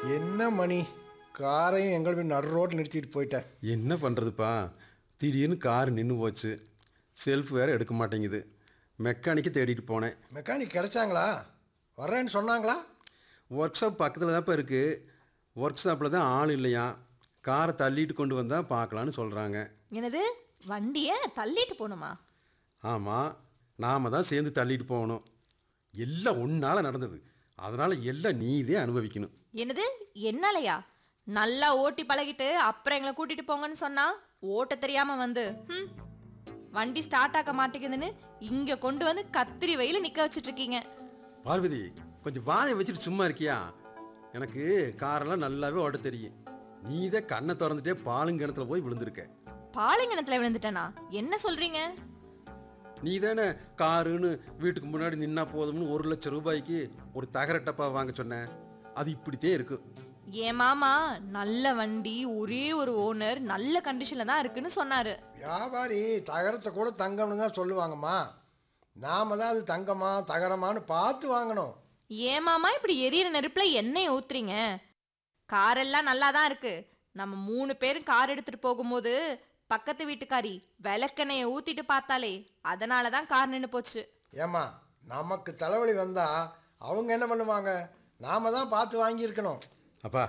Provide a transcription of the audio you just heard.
என்ன மணி காரையும் எங்கள் போய் நடு ரோட்டில் நிறுத்திட்டு போயிட்டேன் என்ன பண்ணுறதுப்பா திடீர்னு கார் நின்று போச்சு செல்ஃப் வேறு எடுக்க மாட்டேங்குது மெக்கானிக்கு தேடிட்டு போனேன் மெக்கானிக் கிடைச்சாங்களா வர்றேன்னு சொன்னாங்களா ஒர்க் ஷாப் பக்கத்தில் தான்ப்பா இருக்குது ஒர்க் ஷாப்பில் தான் ஆள் இல்லையா காரை தள்ளிட்டு கொண்டு வந்தால் பார்க்கலான்னு சொல்கிறாங்க என்னது வண்டியை தள்ளிட்டு போகணுமா ஆமாம் நாம் தான் சேர்ந்து தள்ளிட்டு போகணும் எல்லாம் ஒன்றால் நடந்தது அதனால் எல்லாம் நீதே அனுபவிக்கணும் என்னது என்னாலயா நல்லா ஓட்டி பழகிட்டு அப்புறம் எங்களை கூட்டிட்டு போங்கன்னு சொன்னா ஓட்ட தெரியாம வந்து ஹம், வண்டி ஸ்டார்ட் ஆக மாட்டேங்குதுன்னு இங்க கொண்டு வந்து கத்திரி வெயில நிக்க வச்சிட்டு இருக்கீங்க பார்வதி கொஞ்சம் வாயை வச்சுட்டு சும்மா இருக்கியா எனக்கு காரெல்லாம் நல்லாவே ஓட்ட தெரியும் நீதே கண்ணை திறந்துட்டே பாலுங்கிணத்துல போய் விழுந்திருக்க பாலைங்கணத்துல விழுந்துட்டேனா என்ன சொல்றீங்க நீ தானே காருன்னு வீட்டுக்கு முன்னாடி நின்னா போதும்னு ஒரு லட்சம் ரூபாய்க்கு ஒரு தகர டப்பா வாங்க சொன்ன அது இப்படித்தே இருக்கும் என் மாமா நல்ல வண்டி ஒரே ஒரு ஓனர் நல்ல கண்டிஷன்ல தான் இருக்குன்னு சொன்னாரு வியாபாரி தகரத்தை கூட தங்கம்னு தான் சொல்லுவாங்கம்மா நாம தான் அது தங்கமா தகரமான்னு பார்த்து வாங்கணும் ஏன் மாமா இப்படி எரியற நெருப்புல எண்ணெய் ஊத்துறீங்க காரெல்லாம் நல்லா தான் இருக்கு நம்ம மூணு பேரும் கார் எடுத்துட்டு போகும்போது பக்கத்து வீட்டுக்காரி விளக்கெண்ணெயை ஊத்திட்டு பார்த்தாலே அதனால தான் கார் நின்று போச்சு ஏம்மா நமக்கு தலைவலி வந்தால் அவங்க என்ன பண்ணுவாங்க நாம தான் பார்த்து வாங்கியிருக்கணும் அப்பா